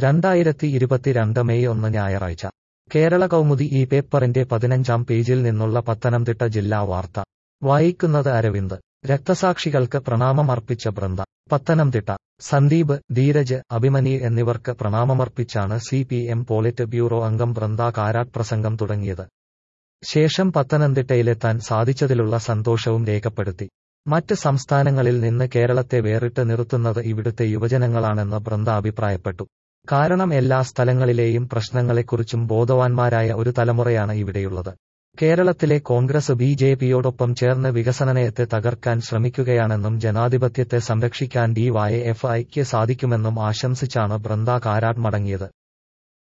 രണ്ടായിരത്തി ഇരുപത്തിരണ്ട് മെയ് ഒന്ന് ഞായറാഴ്ച കേരള കൗമുദി ഈ പേപ്പറിന്റെ പതിനഞ്ചാം പേജിൽ നിന്നുള്ള പത്തനംതിട്ട ജില്ലാ വാർത്ത വായിക്കുന്നത് അരവിന്ദ് രക്തസാക്ഷികൾക്ക് പ്രണാമമർപ്പിച്ച ബൃന്ദ പത്തനംതിട്ട സന്ദീപ് ധീരജ് അഭിമന്യു എന്നിവർക്ക് പ്രണാമമർപ്പിച്ചാണ് C P M politburo അംഗം ബൃന്ദ കാരാട്ട് പ്രസംഗം തുടങ്ങിയത് ശേഷം പത്തനംതിട്ടയിലെത്താൻ സാധിച്ചതിലുള്ള സന്തോഷവും രേഖപ്പെടുത്തി മറ്റ് സംസ്ഥാനങ്ങളിൽ നിന്ന് കേരളത്തെ വേറിട്ട് നിർത്തുന്നത് ഇവിടുത്തെ യുവജനങ്ങളാണെന്ന് ബൃന്ദ അഭിപ്രായപ്പെട്ടു കാരണം എല്ലാ സ്ഥലങ്ങളിലെയും പ്രശ്നങ്ങളെക്കുറിച്ചും ബോധവാന്മാരായ ഒരു തലമുറയാണ് ഇവിടെയുള്ളത് കേരളത്തിലെ കോൺഗ്രസ് ബി ജെ പിയോടൊപ്പം ചേർന്ന് വികസനനയത്തെ തകർക്കാൻ ശ്രമിക്കുകയാണെന്നും ജനാധിപത്യത്തെ സംരക്ഷിക്കാൻ ഡി വൈ എഫ് ഐക്ക് സാധിക്കുമെന്നും ആശംസിച്ചാണ് ബൃന്ദ കാരാട്ട് മടങ്ങിയത്